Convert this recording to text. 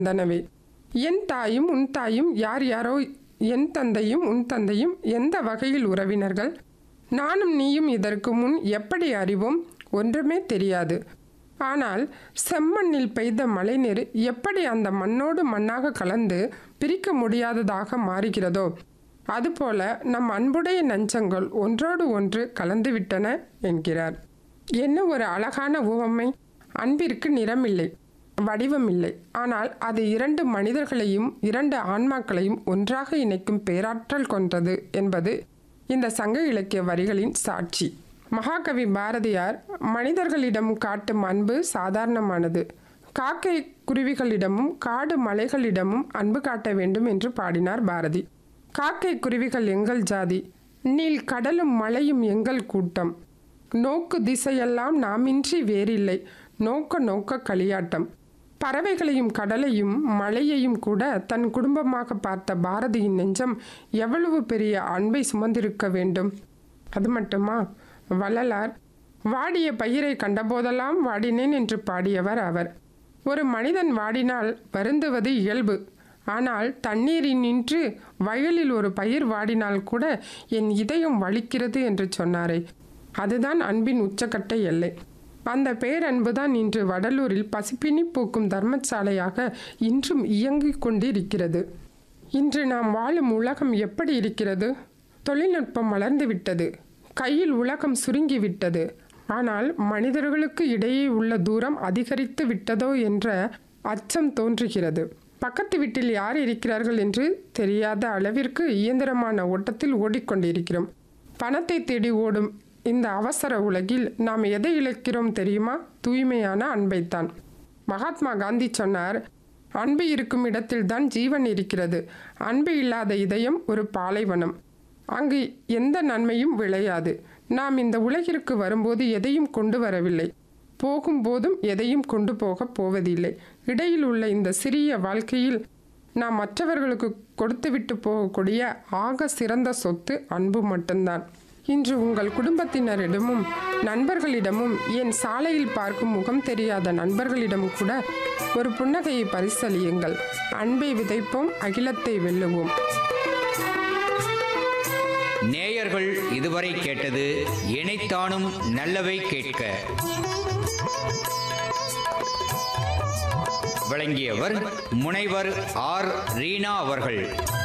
தனவே என் தாயும் உன் தாயும் யார் யாரோ என் தந்தையும் உன் தந்தையும் எந்த வகையில் உறவினர்கள் நானும் நீயும் இதற்கு முன் எப்படி அறிவோம் ஒன்றுமே தெரியாது ஆனால் செம்மண்ணில் பெய்த மழைநீர் எப்படி அந்த மண்ணோடு மண்ணாக கலந்து பிரிக்க முடியாததாக மாறுகிறதோ அதுபோல நம் அன்புடைய நஞ்சங்கள் ஒன்றோடு ஒன்று கலந்துவிட்டன என்கிறார் என்ன ஒரு அழகான உவமை அன்பிற்கு நிறமில்லை வடிவமில்லை ஆனால் அது இரண்டு மனிதர்களையும் இரண்டு ஆன்மாக்களையும் ஒன்றாக இணைக்கும் பேராற்றல் கொண்டது என்பது இந்த சங்க இலக்கிய வரிகளின் சாட்சி மகாகவி பாரதியார் மனிதர்களிடம் காட்டும் அன்பு சாதாரணமானது காக்கை குருவிகளிடமும் காடு மலைகளிடமும் அன்பு காட்ட வேண்டும் என்று பாடினார் பாரதி காக்கை குருவிகள் எங்கள் ஜாதி நீல் கடலும் மலையும் எங்கள் கூட்டம் நோக்கு திசையெல்லாம் நாமின்றி வேறில்லை நோக்க நோக்க களியாட்டம் பறவைகளையும் கடலையும் மலையையும் கூட தன் குடும்பமாக பார்த்த பாரதியின் நெஞ்சம் எவ்வளவு பெரிய அன்பை சுமந்திருக்க வேண்டும் அது மட்டுமா வள்ளலார் வாடிய பயிரை கண்டபோதெல்லாம் வாடினேன் என்று பாடியவர் அவர் ஒரு மனிதன் வாடினால் வருந்துவது இயல்பு ஆனால் தண்ணீரில் நின்று வயலில் ஒரு பயிர் வாடினால் கூட என் இதயம் வலிக்கிறது என்று சொன்னாரே அதுதான் அன்பின் உச்சக்கட்ட எல்லை அந்த பேரன்புதான் இன்று வடலூரில் பசிப்பினி பூக்கும் தர்மசாலையாக இன்றும் இயங்கிக் கொண்டிருக்கிறது இன்று நாம் வாழும் உலகம் எப்படி இருக்கிறது தொழில்நுட்பம் வளர்ந்து விட்டது கையில் உலகம் சுருங்கி விட்டது ஆனால் மனிதர்களுக்கு இடையே உள்ள தூரம் அதிகரித்து விட்டதோ என்ற அச்சம் தோன்றுகிறது பக்கத்து வீட்டில் யார் இருக்கிறார்கள் என்று தெரியாத அளவிற்கு இயந்திரமான ஓட்டத்தில் ஓடிக்கொண்டிருக்கிறோம் பணத்தை தேடி ஓடும் இந்த அவசர உலகில் நாம் எதை இழக்கிறோம் தெரியுமா தூய்மையான அன்பைத்தான் மகாத்மா காந்தி சொன்னார் அன்பு இருக்கும் இடத்தில்தான் ஜீவன் இருக்கிறது அன்பு இல்லாத இதயம் ஒரு பாலைவனம் அங்கு எந்த நன்மையும் விளையாது நாம் இந்த உலகிற்கு வரும்போது எதையும் கொண்டு வரவில்லை போகும்போதும் எதையும் கொண்டு போகப் போவதில்லை இடையில் உள்ள இந்த சிறிய வாழ்க்கையில் நாம் மற்றவர்களுக்கு கொடுத்துவிட்டு போகக்கூடிய ஆக சிறந்த சொத்து அன்பு மட்டும்தான் இன்று உங்கள் குடும்பத்தினரிடமும் நண்பர்களிடமும் என் சாலையில் பார்க்கும் முகம் தெரியாத நண்பர்களிடம் கூட ஒரு புன்னகையை பரிசலியுங்கள் அன்பை விதைப்போம் அகிலத்தை வெல்லுவோம் நேயர்கள் இதுவரை கேட்டது இணைத்தானும் நல்லவை கேட்க வழங்கியவர் முனைவர் ஆர் ரீனா அவர்கள்